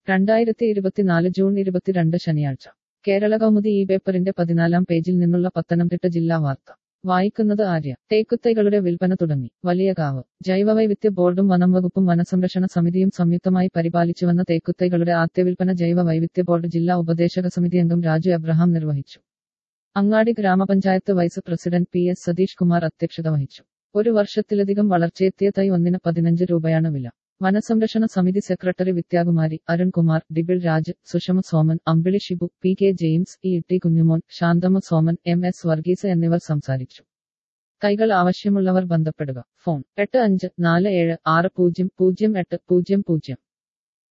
രണ്ടായിരത്തി ഇരുപത്തിനാല് ജൂൺ ഇരുപത്തിരണ്ട് ശനിയാഴ്ച കേരള കൗമുദി ഈ പേപ്പറിന്റെ പതിനാലാം പേജിൽ നിന്നുള്ള പത്തനംതിട്ട ജില്ലാ വാർത്ത വായിക്കുന്നത് ആര്യ തേക്കുത്തൈകളുടെ വിൽപ്പന തുടങ്ങി വലിയകാവ് ജൈവവൈവിധ്യ ബോർഡും വനം വകുപ്പും വനസംരക്ഷണ സമിതിയും സംയുക്തമായി പരിപാലിച്ചുവന്ന തേക്കുത്തൈകളുടെ ആദ്യ വിൽപ്പന ജൈവ വൈവിധ്യ ബോർഡ് ജില്ലാ ഉപദേശക സമിതി അംഗം രാജു അബ്രഹാം നിർവഹിച്ചു അങ്ങാടി ഗ്രാമപഞ്ചായത്ത് vice president P S Satheesh Kumar അധ്യക്ഷത വഹിച്ചു ഒരു വർഷത്തിലധികം വളർച്ചയെത്തിയ തൈ ഒന്നിന് പതിനഞ്ച് രൂപയാണ് വില വനസംരക്ഷണ സമിതി secretary Vidyakumari Arunkumar Dibil Raj Sushama Soman Ambili Shibu P K James E T Kunjumon Shanthama Soman M S Varghese എന്നിവർ സംസാരിച്ചു തൈകൾ ആവശ്യമുള്ളവർ ബന്ധപ്പെടുക ഫോൺ എട്ട് അഞ്ച് നാല് ഏഴ് ആറ് പൂജ്യം പൂജ്യം എട്ട് പൂജ്യം പൂജ്യം